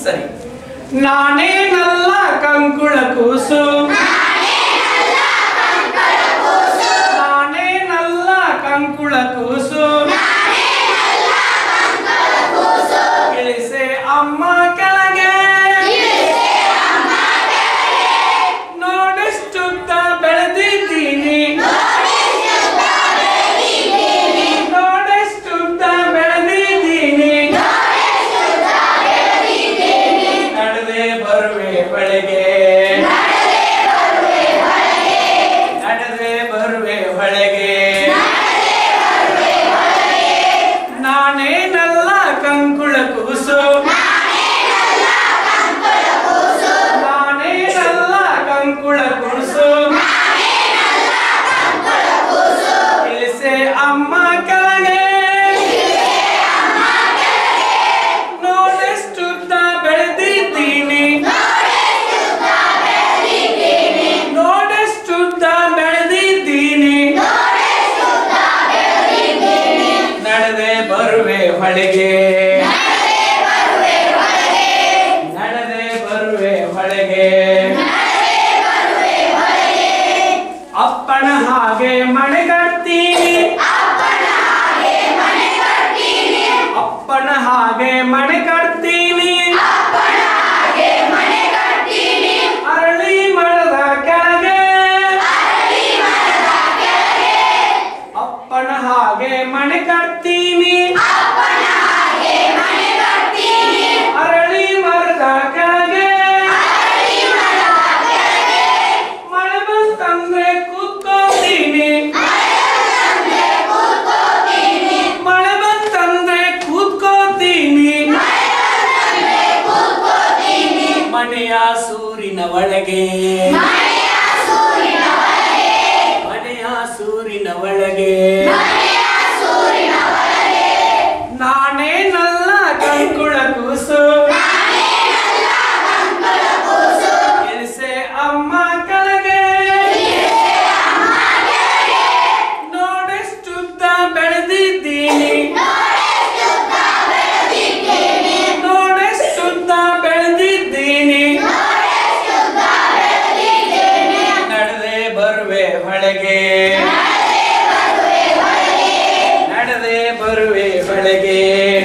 ಸರಿ ನಾನೇನಲ್ಲ ಕಂಕುಳ ಕೂಸು ನಾನೇನಲ್ಲ ಕಂಕುಳ ಕೂಸು ಇಳಿಸೆ ಅಮ್ಮ ಕೆಳಗೆ ನೋಡಿಷ್ಟುದ್ದ ಬೆಳೆದಿದ್ದೀನಿ ನೋಡಿಷ್ಟುದ್ದ ಬೆಳೆದಿದ್ದೀನಿ ನಡೆದೇ ಬರುವೆ ಹೊಳೆಗೆ ನಡೆದೇ ಬರುವೆ ಹೊಳೆಗೆ ನಾನೇನಲ್ಲ ಕಂಕುಳ ಕೂಸು ನಾನೇನಲ್ಲ ಕಂಕುಳ ಕೂಸು ಇಳಿಸೆ ಅಮ್ಮ ಕೆಳಗೆ ನೋಡೆಷ್ಟುದ್ದ ಬೆಳೆದಿದ್ದೀನಿ ನೋಡೆಷ್ಟುದ್ದ ಬೆಳೆದಿದ್ದೀನಿ ನಡೆದೆ ಬರುವೆ ಹೊಳೆಗೆ ನಡೆದೆ ಬರುವೆ ಹೊಳೆಗೆ ಅಪ್ಪನ ಹಾಗೆ ಮಣೆಗಟ್ತೀನಿ ಅಪ್ಪನ ಹಾಗೆ ಮಣೆ ಕಟ್ತೀನಿ ಅರಳಿ ಮರದ ಕೆಳಗೆ ಅಪ್ಪನ ಹಾಗೆ ಮಣೆ ಕಟ್ತೀನಿ ಅರಳಿ ಮರದ ಕೆಳಗೆ ಮಳೆ ಬಂತಂದ್ರೆ ಕೂತ್ಕೋತೀನಿ ಮಳೆ ಬಂತಂದ್ರೆ ಕೂತ್ಕೋತೀನಿ ಮನೆಯ ಸೂರಿನ ಒಳಗೆ ಮನೆಯ ಸೂರಿನ ಒಳಗೆ ನಾನೇನಲ್ಲ ಕಂಕುಳ ಕೂಸು ಇಳಿಸೆ ಅಮ್ಮ ಕೆಳಗೆ ನೋಡೆಷ್ಟುದ್ದ ಬೆಳೆದಿದ್ದೀನಿ ನೋಡೆಷ್ಟುದ್ದ ಬೆಳೆದಿದ್ದೀನಿ ನಡೆದೆ ಬರುವೆ ಹೊಳೆಗೆ ನಡೆದೆ ಬರುವೆ ಹೊಳೆಗೆ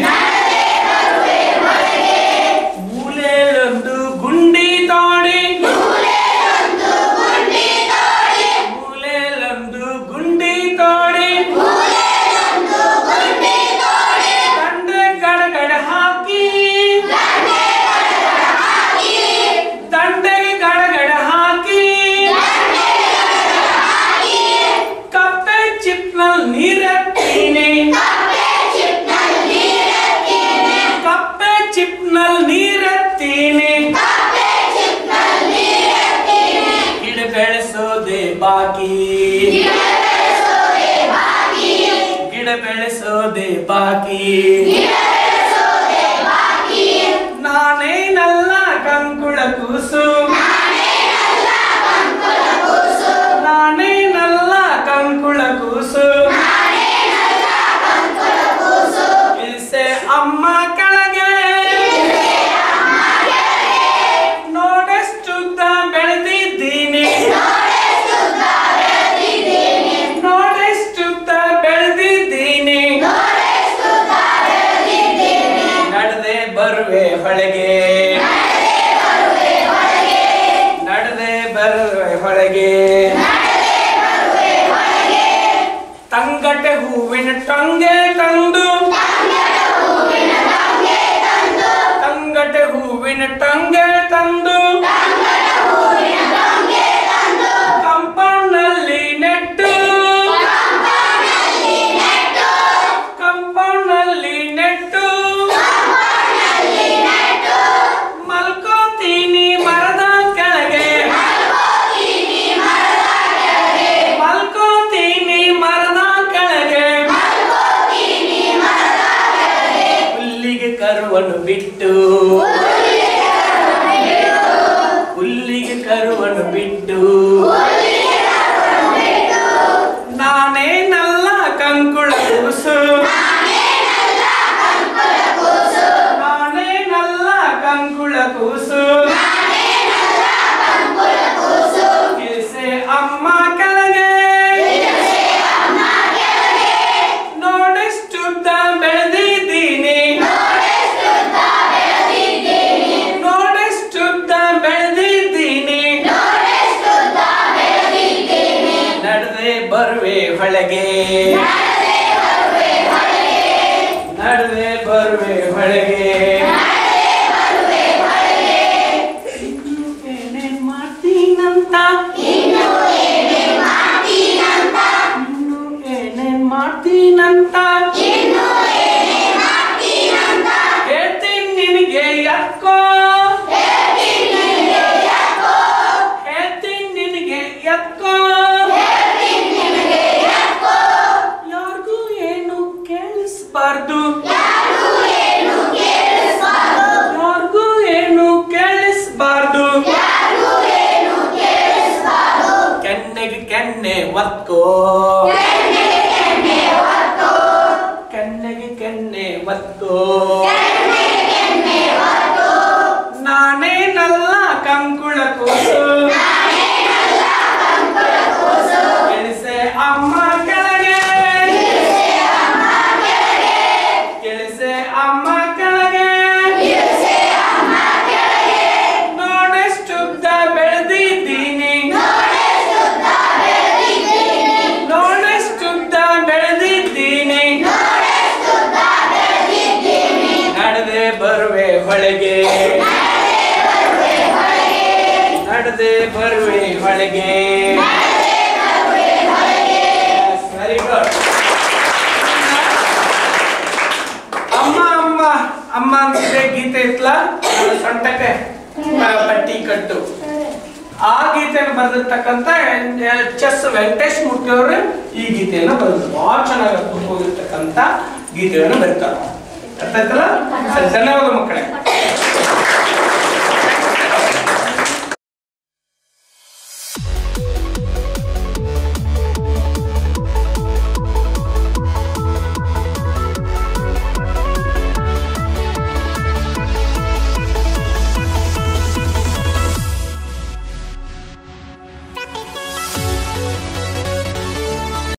ಮೂಲೆಯಲ್ಲೊಂದು ಗುಂಡಿ ತೋಡಿ ಮೂಲೆಯಲ್ಲೊಂದು ಗುಂಡಿ ತೋಡಿ ದಂಡೆ ಗಡಗಡ ಹಾಕಿ ದಂಡೆಗೆ ಗಡಗಡ ಹಾಕಿ ಕಪ್ಪೆ ಚಿಪ್ನಲ್ಲಿ ನೀರೆತ್ತೀನಿ ಕಪ್ಪೆ ಚಿಪ್ನಲ್ಲಿ ನೀರೆತ್ತೀನಿ ಗಿಡ ಬೆಳೆಸೋದೆ ಬಾಕಿ ಗಿಡ ಬೆಳೆಸೋದೆ ಬಾಕಿ ನಾನೇನಲ್ಲ ಕಂಕುಳ ಕೂಸು ನಾನೇನಲ್ಲ ಕಂಕುಳ ಕೂಸು ಇಳಿಸೆ ಅಮ್ಮ ಕೆಳಗೆ ನೋಡೆಷ್ಟುದ್ದ ಬೆಳೆದಿದ್ದೀನಿ ನೋಡೆಷ್ಟುದ್ದ ಬೆಳೆದಿದ್ದೀನಿ ನಡೆದೆ ಬರುವೆ ಹೊಳೆಗೆ ನಡೆದೆ ಬರುವೆ ಹೊಳೆಗೆ ತಂಗಟೆ ಹೂವಿನ ಟೊಂಗೆ ತಂದು ತಂಗಟೆ ಹೂವಿನ ಟೊಂಗೆ ತಂದು ಕಂಪೌಂಡ್ನಲ್ಲಿ ನೆಟ್ಟು ಕಂಪೌಂಡ್ನಲ್ಲಿ ನೆಟ್ಟು ಮಲ್ಕೋತೀನಿ ಮರದ ಕೆಳಗೆ ಮಲ್ಕೋತೀನಿ ಮರದ ಕೆಳಗೆ ಹುಲ್ಲಿಗೆ ಕರುವನ್ನು ಬಿಟ್ಟು ಹುಲ್ಲಿಗೆ ಕರುವನ್ನು ಬಿಟ್ಟು ನಾನೇನಲ್ಲ ಕಂಕುಳ ಕೂಸು ನಾನೇನಲ್ಲ ಕಂಕುಳ ಹೊಳೆಗೆ ನಡೆದೆ ಬರುವೆ ಹೊಳೆಗೆ ಇನ್ನು ಏನೇನ್ ಮಾಡ್ತೀನಂತ ಇನ್ನು ಏನೇನ್ ಮಾಡ್ತೀನಂತ ಹೇಳ್ತೀನಿ ನಿನಗೆ ಯಾಕೋ ಹೇಳ್ತೀನಿ ನಿನಗೆ ಯಾಕೋ ಯಾರಿಗೂ ಏನು ಕೇಳಿಸ್ಬಾರ್ದು ಯಾರಿಗೂ ಏನು ಕೇಳಿಸ್ಬಾರ್ದು ಕೆನ್ನೆಗೆ ಕೆನ್ನೆ ಒತ್ಕೋ ಕೆನ್ನೆಗೆ ಕೆನ್ನೆ ಒತ್ಕೋ ನಾನೇನಲ್ಲ ಕಂಕುಳ ಕೂಸು ಕೆಳಿಸೆ ಅಮ್ಮ ಕೆಳಗೆ ಕೆಳಿಸೆ ಅಮ್ಮ ಕೆಳಗೆ ನೋಡೆಷ್ಟುದ್ದ ಬೆಳೆದಿದ್ದೀನಿ ನೋಡೆಷ್ಟುದ್ದ ಬೆಳೆದಿದ್ದೀನಿ ನಡೆದೆ ಬರುವೆ ಹೊಳೆಗೆ ನಡೆದೆ ಬರುವೆ ಹೊಳೆಗೆ ವೆರಿ ಗುಡ್ ಅಮ್ಮ ಅಮ್ಮ ಅಮ್ಮ ಅಂತಿದ್ರೆ ಗೀತೆ ಇತ್ಲ ಅದು ಸೊಂಟಕ್ಕೆ ಪ- ಪಟ್ಟಿ ಕಟ್ಟು ಆ ಗೀತೆಯನ್ನು ಬರೆದಿರ್ತಕ್ಕಂಥ ಚೆಸ್ ವೆಂಕಟೇಶ್ ಮೂರ್ತಿ ಅವರು ಈ ಗೀತೆಯನ್ನು ಬರೆದ್ರು ಬಹಳ ಚೆನ್ನಾಗಿ ಅದ್ಭುತವಾಗಿರ್ತಕ್ಕಂಥ ಗೀತೆಯನ್ನು ಬರೀತಾರೆ ಅರ್ಥ ಆಯ್ತಲ್ಲ ಸರಿ, ಧನ್ಯವಾದ ಮಕ್ಕಳೇ